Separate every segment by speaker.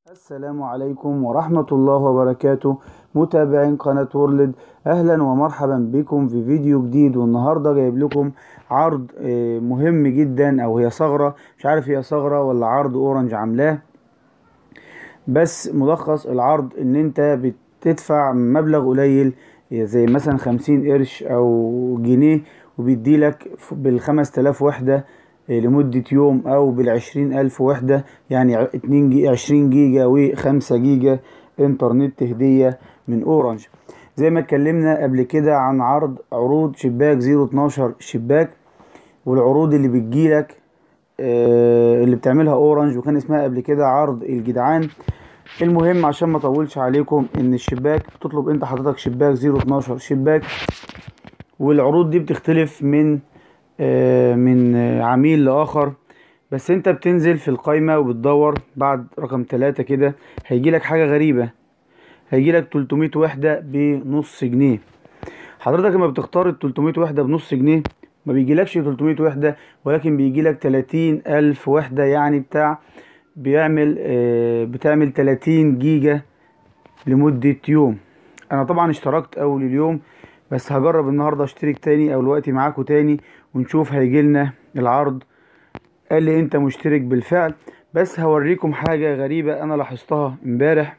Speaker 1: السلام عليكم ورحمة الله وبركاته متابعين قناة وورلد أهلا ومرحبا بكم في فيديو جديد والنهاردة جايب لكم عرض آه، مهم جدا أو هي ثغرة مش عارف هي ثغرة ولا عرض أورنج عاملاه بس ملخص العرض إن أنت بتدفع مبلغ قليل زي مثلا خمسين قرش أو جنيه وبيديلك بالخمس تلاف وحدة لمدة يوم أو بالعشرين ألف وحدة يعني اتنين جي عشرين جيجا وخمسة جيجا انترنت هدية من أورنج زي ما اتكلمنا قبل كده عن عرض عروض شباك زيرو اتناشر شباك والعروض اللي بتجيلك آه، اللي بتعملها أورنج وكان اسمها قبل كده عرض الجدعان المهم عشان ما اطولش عليكم ان الشباك بتطلب انت حضرتك شباك زيرو اتناشر شباك والعروض دي بتختلف من آه، من آه، عميل لآخر بس انت بتنزل في القايمة وبتدور بعد رقم تلاتة كده هيجيلك حاجة غريبة هيجيلك تلتمية وحدة بنص جنيه حضرتك لما بتختار التلتمية وحدة بنص جنيه ما بيجيلكش تلتمية وحدة ولكن بيجيلك تلاتين ألف وحدة يعني بتاع بيعمل آه، بتعمل تلاتين جيجا لمدة يوم انا طبعا اشتركت اول اليوم بس هجرب النهارده اشترك تاني او الوقت معاكم تاني ونشوف هيجيلنا العرض قال لي انت مشترك بالفعل بس هوريكم حاجة غريبة انا لاحظتها امبارح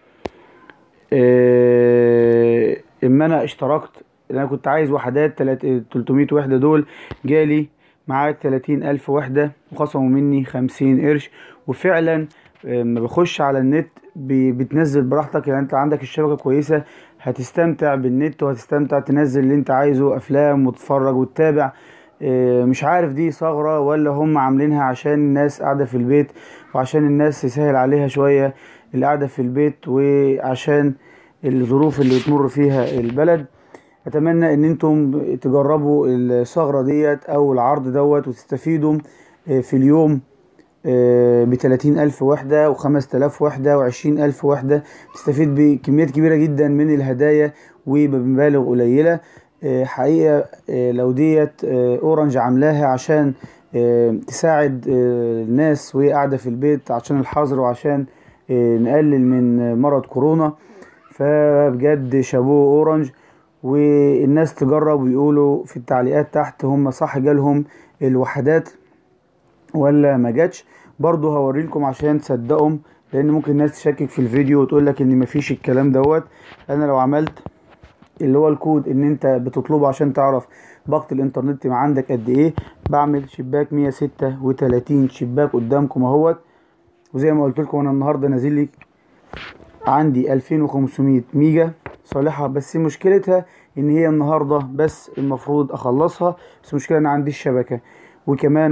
Speaker 1: اه اما انا اشتركت انا كنت عايز وحدات تلات- 300 وحدة دول جالي معاك 30 الف وحدة وخصموا مني 50 قرش وفعلا آه، لما بخش على النت بي- بتنزل براحتك يعني انت عندك الشبكة كويسة هتستمتع بالنت وهتستمتع تنزل اللي انت عايزه افلام وتتفرج وتتابع آه، مش عارف دي ثغرة ولا هم عاملينها عشان الناس قاعدة في البيت وعشان الناس يسهل عليها شوية اللي قاعدة في البيت وعشان الظروف اللي بتمر فيها البلد اتمنى ان انتم تجربوا الثغرة ديت او العرض دوت وتستفيدوا آه، في اليوم بتلاتين ألف وحدة وخمس تلاف وحدة وعشرين ألف وحدة تستفيد بكميات كبيرة جدا من الهدايا وبمبالغ قليلة آه، حقيقة آه، لو ديت آه، أورنج عاملاها عشان آه، تساعد آه، الناس وهي قاعدة في البيت عشان الحظر وعشان آه، نقلل من مرض كورونا فبجد شابوه أورنج والناس تجرب ويقولوا في التعليقات تحت هم صح جالهم الوحدات ولا ما جاتش برضو هوريلكم عشان تصدقهم لان ممكن الناس تشكك في الفيديو وتقول لك ان مفيش الكلام دوت انا لو عملت اللي هو الكود ان انت بتطلبه عشان تعرف باقة الانترنت ما عندك قد ايه بعمل شباك 136 شباك قدامكم اهوت وزي ما قلت لكم انا النهارده نازل لي عندي 2500 ميجا صالحة بس مشكلتها ان هي النهاردة بس المفروض اخلصها بس مشكلة انا عندي الشبكة وكمان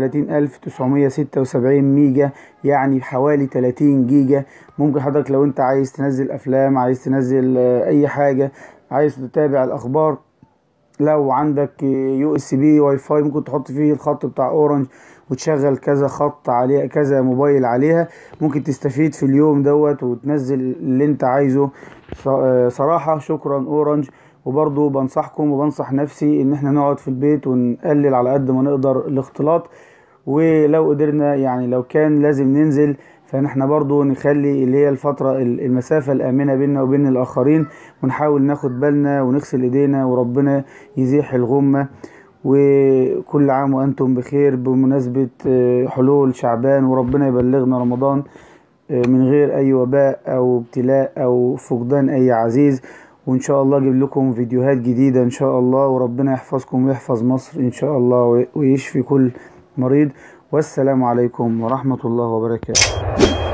Speaker 1: 31976 ميجا يعني حوالي 30 جيجا ممكن حضرتك لو انت عايز تنزل افلام عايز تنزل آه، اي حاجة عايز تتابع الاخبار لو عندك يو اس بي واي فاي ممكن تحط فيه الخط بتاع اورنج وتشغل كذا خط عليه كذا موبايل عليها ممكن تستفيد في اليوم دوت وتنزل اللي انت عايزه ص- آه، صراحة شكرا اورنج وبرضو بنصحكم وبنصح نفسي ان احنا نقعد في البيت ونقلل على قد ما نقدر الاختلاط ولو قدرنا يعني لو كان لازم ننزل فاحنا برضو نخلي اللي هي الفترة ال- المسافة الآمنة بيننا وبين الآخرين ونحاول ناخد بالنا ونغسل ايدينا وربنا يزيح الغمة وكل عام وأنتم بخير بمناسبة آه، حلول شعبان وربنا يبلغنا رمضان آه، من غير أي وباء أو ابتلاء أو فقدان أي عزيز وإن شاء الله أجيب لكم فيديوهات جديدة إن شاء الله وربنا يحفظكم ويحفظ مصر إن شاء الله وي- ويشفي كل مريض والسلام عليكم ورحمة الله وبركاته